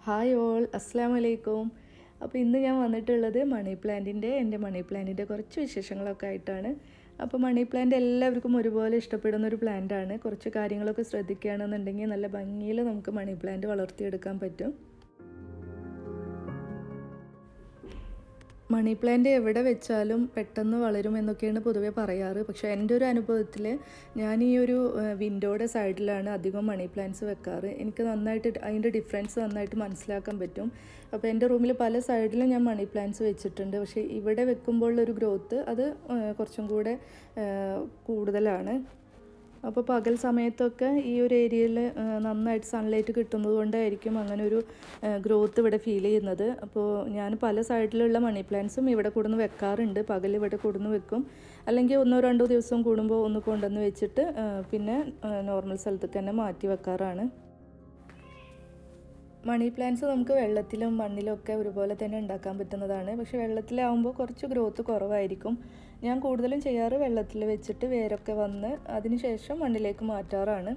hi all അസ്സാം വലൈക്കും അപ്പോൾ ഇന്ന് ഞാൻ വന്നിട്ടുള്ളത് മണി പ്ലാന്റിൻ്റെ എൻ്റെ മണി പ്ലാന്റിൻ്റെ കുറച്ച് വിശേഷങ്ങളൊക്കെ ആയിട്ടാണ് അപ്പോൾ മണി പ്ലാന്റ് എല്ലാവർക്കും ഒരുപോലെ ഇഷ്ടപ്പെടുന്ന ഒരു പ്ലാന്റാണ് കുറച്ച് കാര്യങ്ങളൊക്കെ ശ്രദ്ധിക്കുകയാണെന്നുണ്ടെങ്കിൽ നല്ല ഭംഗിയിൽ നമുക്ക് മണി പ്ലാന്റ് വളർത്തിയെടുക്കാൻ പറ്റും മണി പ്ലാന്റ് എവിടെ വെച്ചാലും പെട്ടെന്ന് വളരും എന്നൊക്കെയാണ് പൊതുവേ പറയാറ് പക്ഷേ എൻ്റെ ഒരു അനുഭവത്തിൽ ഞാൻ ഈ ഒരു വിൻഡോയുടെ സൈഡിലാണ് അധികം മണി പ്ലാന്റ്സ് വെക്കാറ് എനിക്ക് നന്നായിട്ട് അതിൻ്റെ ഡിഫറൻസ് നന്നായിട്ട് മനസ്സിലാക്കാൻ പറ്റും അപ്പോൾ എൻ്റെ റൂമിൽ പല സൈഡിലും ഞാൻ മണി പ്ലാന്റ്സ് വെച്ചിട്ടുണ്ട് പക്ഷേ ഇവിടെ വെക്കുമ്പോഴുള്ളൊരു ഗ്രോത്ത് അത് കുറച്ചും കൂടെ കൂടുതലാണ് അപ്പോൾ പകൽ സമയത്തൊക്കെ ഈ ഒരു ഏരിയയിൽ നന്നായിട്ട് സൺലൈറ്റ് കിട്ടുന്നത് കൊണ്ടായിരിക്കും അങ്ങനെ ഒരു ഗ്രോത്ത് ഇവിടെ ഫീൽ ചെയ്യുന്നത് അപ്പോൾ ഞാൻ പല സൈഡിലുള്ള മണി പ്ലാന്റ്സും ഇവിടെ കൊടുന്ന് വെക്കാറുണ്ട് പകൽ ഇവിടെ കൊടുന്ന് വെക്കും അല്ലെങ്കിൽ ഒന്നോ രണ്ടോ ദിവസം കൂടുമ്പോൾ ഒന്ന് കൊണ്ടുവന്ന് വെച്ചിട്ട് പിന്നെ നോർമൽ സ്ഥലത്തേക്ക് തന്നെ മാറ്റി വെക്കാറാണ് മണി പ്ലാന്റ്സ് നമുക്ക് വെള്ളത്തിലും മണ്ണിലും ഒക്കെ ഒരുപോലെ തന്നെ ഉണ്ടാക്കാൻ പറ്റുന്നതാണ് പക്ഷേ വെള്ളത്തിലാവുമ്പോൾ കുറച്ച് ഗ്രോത്ത് കുറവായിരിക്കും ഞാൻ കൂടുതലും ചെയ്യാറ് വെള്ളത്തിൽ വെച്ചിട്ട് വേരൊക്കെ വന്ന് അതിനുശേഷം മണ്ണിലേക്ക് മാറ്റാറാണ്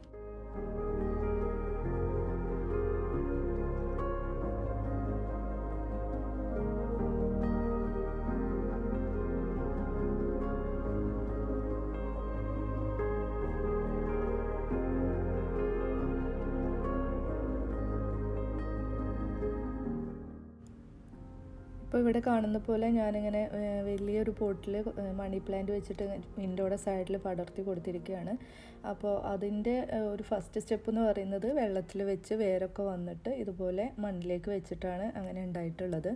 ഇപ്പോൾ ഇവിടെ കാണുന്ന പോലെ ഞാനിങ്ങനെ വലിയൊരു പോട്ടിൽ മണി പ്ലാന്റ് വെച്ചിട്ട് വിൻഡോയുടെ സൈഡിൽ പടർത്തി കൊടുത്തിരിക്കുകയാണ് അപ്പോൾ അതിൻ്റെ ഒരു ഫസ്റ്റ് സ്റ്റെപ്പ് എന്ന് പറയുന്നത് വെള്ളത്തിൽ വെച്ച് വേരൊക്കെ വന്നിട്ട് ഇതുപോലെ മണ്ണിലേക്ക് വെച്ചിട്ടാണ് അങ്ങനെ ഉണ്ടായിട്ടുള്ളത്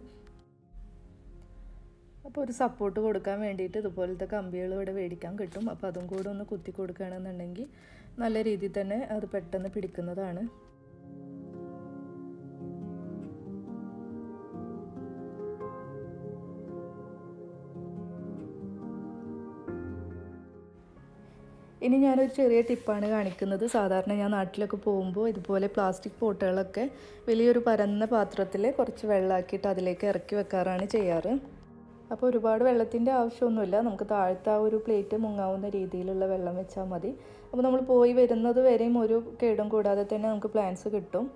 അപ്പോൾ ഒരു സപ്പോർട്ട് കൊടുക്കാൻ വേണ്ടിയിട്ട് ഇതുപോലത്തെ കമ്പികൾ ഇവിടെ മേടിക്കാൻ കിട്ടും അപ്പോൾ അതും കൂടെ ഒന്ന് കുത്തി കൊടുക്കുകയാണെന്നുണ്ടെങ്കിൽ നല്ല രീതിയിൽ തന്നെ അത് പെട്ടെന്ന് പിടിക്കുന്നതാണ് ഇനി ഞാനൊരു ചെറിയ ടിപ്പാണ് കാണിക്കുന്നത് സാധാരണ ഞാൻ നാട്ടിലൊക്കെ പോകുമ്പോൾ ഇതുപോലെ പ്ലാസ്റ്റിക് പോട്ടുകളൊക്കെ വലിയൊരു പരന്ന പാത്രത്തിൽ കുറച്ച് വെള്ളമാക്കിയിട്ട് അതിലേക്ക് ഇറക്കി വെക്കാറാണ് ചെയ്യാറ് അപ്പോൾ ഒരുപാട് വെള്ളത്തിൻ്റെ ആവശ്യമൊന്നുമില്ല നമുക്ക് താഴത്തെ ആ ഒരു പ്ലേറ്റ് മുങ്ങാവുന്ന രീതിയിലുള്ള വെള്ളം വെച്ചാൽ മതി അപ്പോൾ നമ്മൾ പോയി വരുന്നത് വരെയും ഒരു കേടും കൂടാതെ തന്നെ നമുക്ക് പ്ലാന്റ്സ് കിട്ടും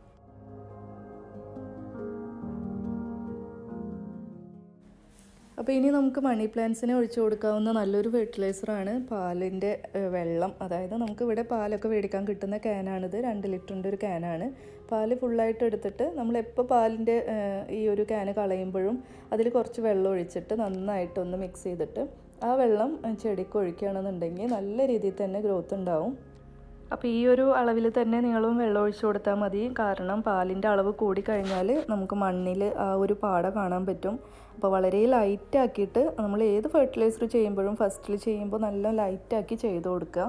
അപ്പോൾ ഇനി നമുക്ക് മണി പ്ലാന്റ്സിനെ ഒഴിച്ചു കൊടുക്കാവുന്ന നല്ലൊരു ഫെർട്ടിലൈസറാണ് പാലിൻ്റെ വെള്ളം അതായത് നമുക്ക് ഇവിടെ പാലൊക്കെ മേടിക്കാൻ കിട്ടുന്ന ക്യാനാണിത് രണ്ട് ലിറ്ററിൻ്റെ ഒരു ക്യാനാണ് പാല് ഫുള്ളായിട്ട് എടുത്തിട്ട് നമ്മൾ എപ്പോൾ പാലിൻ്റെ ഈ ഒരു ക്യാന് കളയുമ്പോഴും അതിൽ കുറച്ച് വെള്ളം ഒഴിച്ചിട്ട് നന്നായിട്ടൊന്ന് മിക്സ് ചെയ്തിട്ട് ആ വെള്ളം ചെടിക്ക് ഒഴിക്കുകയാണെന്നുണ്ടെങ്കിൽ നല്ല രീതിയിൽ തന്നെ ഗ്രോത്ത് ഉണ്ടാവും അപ്പോൾ ഈ ഒരു അളവിൽ തന്നെ നിങ്ങളും വെള്ളം ഒഴിച്ചു കൊടുത്താൽ മതി കാരണം പാലിൻ്റെ അളവ് കൂടിക്കഴിഞ്ഞാൽ നമുക്ക് മണ്ണിൽ ആ ഒരു പാട കാണാൻ പറ്റും അപ്പോൾ വളരെ ലൈറ്റ് ആക്കിയിട്ട് നമ്മൾ ഏത് ഫെർട്ടിലൈസർ ചെയ്യുമ്പോഴും ഫസ്റ്റിൽ ചെയ്യുമ്പോൾ നല്ല ലൈറ്റാക്കി ചെയ്ത് കൊടുക്കുക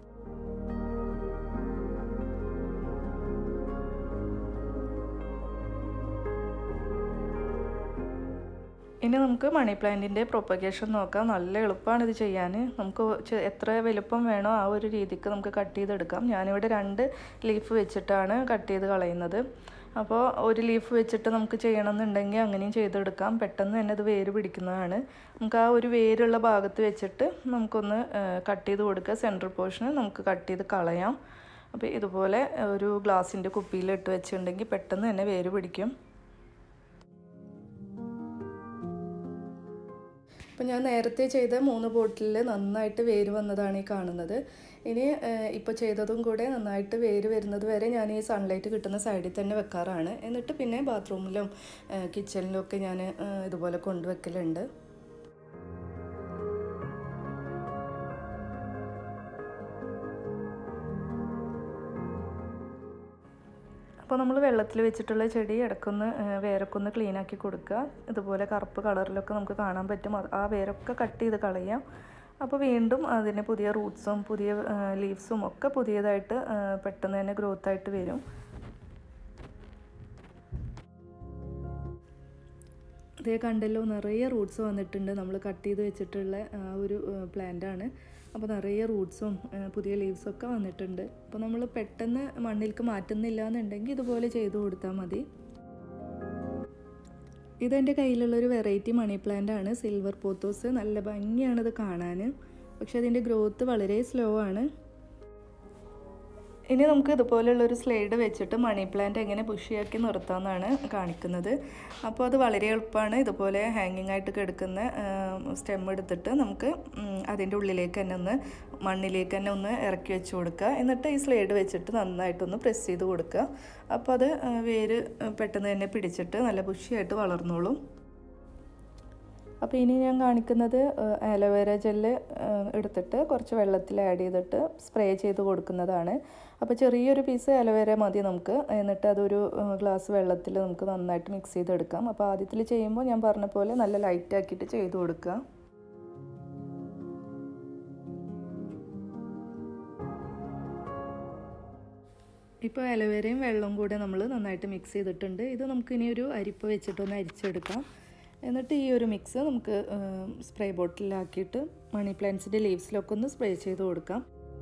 ഇനി നമുക്ക് മണി പ്ലാന്റിൻ്റെ പ്രൊപ്പഗേഷൻ നോക്കാം നല്ല എളുപ്പമാണ് ഇത് ചെയ്യാൻ നമുക്ക് എത്ര വലുപ്പം വേണോ ആ ഒരു രീതിക്ക് നമുക്ക് കട്ട് ചെയ്തെടുക്കാം ഞാനിവിടെ രണ്ട് ലീഫ് വെച്ചിട്ടാണ് കട്ട് ചെയ്ത് കളയുന്നത് അപ്പോൾ ഒരു ലീഫ് വെച്ചിട്ട് നമുക്ക് ചെയ്യണമെന്നുണ്ടെങ്കിൽ അങ്ങനെയും ചെയ്തെടുക്കാം പെട്ടെന്ന് തന്നെ അത് വേര് പിടിക്കുന്നതാണ് നമുക്ക് ആ ഒരു വേരുള്ള ഭാഗത്ത് വെച്ചിട്ട് നമുക്കൊന്ന് കട്ട് ചെയ്ത് കൊടുക്കുക സെൻട്രൽ പോർഷന് നമുക്ക് കട്ട് ചെയ്ത് കളയാം അപ്പോൾ ഇതുപോലെ ഒരു ഗ്ലാസിൻ്റെ കുപ്പിയിൽ ഇട്ട് വെച്ചിട്ടുണ്ടെങ്കിൽ പെട്ടെന്ന് തന്നെ വേര് പിടിക്കും അപ്പോൾ ഞാൻ നേരത്തെ ചെയ്ത മൂന്ന് ബോട്ടിലിൽ നന്നായിട്ട് വേര് വന്നതാണ് ഈ കാണുന്നത് ഇനി ഇപ്പോൾ ചെയ്തതും കൂടെ നന്നായിട്ട് വേര് വരുന്നത് വരെ ഞാൻ ഈ സൺലൈറ്റ് കിട്ടുന്ന സൈഡിൽ തന്നെ വെക്കാറാണ് എന്നിട്ട് പിന്നെ ബാത്റൂമിലും കിച്ചണിലും ഒക്കെ ഞാൻ ഇതുപോലെ കൊണ്ടുവെക്കലുണ്ട് അപ്പോൾ നമ്മൾ വെള്ളത്തിൽ വെച്ചിട്ടുള്ള ചെടി ഇടക്കൊന്ന് വേരൊക്കെ ഒന്ന് ക്ലീൻ ആക്കി കൊടുക്കുക ഇതുപോലെ കറുപ്പ് കളറിലൊക്കെ നമുക്ക് കാണാൻ പറ്റും ആ വേരൊക്കെ കട്ട് ചെയ്ത് കളയാം അപ്പോൾ വീണ്ടും അതിന് പുതിയ റൂട്ട്സും പുതിയ ലീവ്സും ഒക്കെ പുതിയതായിട്ട് പെട്ടെന്ന് തന്നെ ഗ്രോത്ത് ആയിട്ട് വരും ഇതേ കണ്ടല്ലോ നിറയെ റൂട്ട്സ് വന്നിട്ടുണ്ട് നമ്മൾ കട്ട് ചെയ്ത് വെച്ചിട്ടുള്ള ആ ഒരു പ്ലാന്റാണ് അപ്പോൾ നിറയെ റൂട്ട്സും പുതിയ ലീവ്സും ഒക്കെ വന്നിട്ടുണ്ട് അപ്പോൾ നമ്മൾ പെട്ടെന്ന് മണ്ണിലേക്ക് മാറ്റുന്നില്ല എന്നുണ്ടെങ്കിൽ ഇതുപോലെ ചെയ്ത് കൊടുത്താൽ മതി ഇതെൻ്റെ കയ്യിലുള്ളൊരു വെറൈറ്റി മണി പ്ലാന്റ് ആണ് സിൽവർ പോത്തോസ് നല്ല ഭംഗിയാണിത് കാണാൻ പക്ഷെ അതിൻ്റെ ഗ്രോത്ത് വളരെ സ്ലോ ആണ് ഇനി നമുക്ക് ഇതുപോലുള്ള ഒരു സ്ലൈഡ് വെച്ചിട്ട് മണി പ്ലാന്റ് എങ്ങനെ ബുഷിയാക്കി നിർത്താമെന്നാണ് കാണിക്കുന്നത് അപ്പോൾ അത് വളരെ എളുപ്പമാണ് ഇതുപോലെ ഹാങ്ങിങ് ആയിട്ട് കിടക്കുന്ന സ്റ്റെം എടുത്തിട്ട് നമുക്ക് അതിൻ്റെ ഉള്ളിലേക്ക് തന്നെ ഒന്ന് മണ്ണിലേക്ക് തന്നെ ഒന്ന് ഇറക്കി വെച്ച് കൊടുക്കുക എന്നിട്ട് ഈ സ്ലൈഡ് വെച്ചിട്ട് നന്നായിട്ടൊന്ന് പ്രസ് ചെയ്ത് കൊടുക്കുക അപ്പോൾ അത് വേര് പെട്ടെന്ന് തന്നെ പിടിച്ചിട്ട് നല്ല ബുഷിയായിട്ട് വളർന്നോളും അപ്പോൾ ഇനി ഞാൻ കാണിക്കുന്നത് ആലോവേര ജെല്ല് എടുത്തിട്ട് കുറച്ച് വെള്ളത്തിൽ ആഡ് ചെയ്തിട്ട് സ്പ്രേ ചെയ്ത് കൊടുക്കുന്നതാണ് അപ്പോൾ ചെറിയൊരു പീസ് ആലോവേര മതി നമുക്ക് എന്നിട്ട് അതൊരു ഗ്ലാസ് വെള്ളത്തിൽ നമുക്ക് നന്നായിട്ട് മിക്സ് ചെയ്തെടുക്കാം അപ്പോൾ ആദ്യത്തിൽ ചെയ്യുമ്പോൾ ഞാൻ പറഞ്ഞ പോലെ നല്ല ലൈറ്റ് ആക്കിയിട്ട് ചെയ്ത് കൊടുക്കുക ഇപ്പോൾ അലോവേരയും വെള്ളവും കൂടെ നമ്മൾ നന്നായിട്ട് മിക്സ് ചെയ്തിട്ടുണ്ട് ഇത് നമുക്ക് ഇനി ഒരു അരിപ്പ് വെച്ചിട്ടൊന്ന് അരിച്ചെടുക്കാം എന്നിട്ട് ഈ ഒരു മിക്സ് നമുക്ക് സ്പ്രേ ബോട്ടിലാക്കിയിട്ട് മണി പ്ലാന്റ്സിൻ്റെ ലീവ്സിലൊക്കെ ഒന്ന് സ്പ്രേ ചെയ്ത് കൊടുക്കാം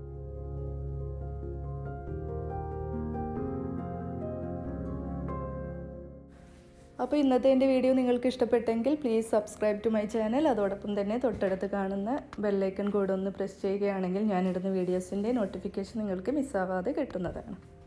അപ്പോൾ ഇന്നത്തെ എൻ്റെ വീഡിയോ നിങ്ങൾക്ക് ഇഷ്ടപ്പെട്ടെങ്കിൽ please subscribe to my channel അതോടൊപ്പം തന്നെ തൊട്ടടുത്ത് കാണുന്ന ബെല്ലൈക്കൺ കൂടെ ഒന്ന് പ്രസ് ചെയ്യുകയാണെങ്കിൽ ഞാനിടുന്ന വീഡിയോസിൻ്റെ നോട്ടിഫിക്കേഷൻ നിങ്ങൾക്ക് മിസ്സാവാതെ കിട്ടുന്നതാണ്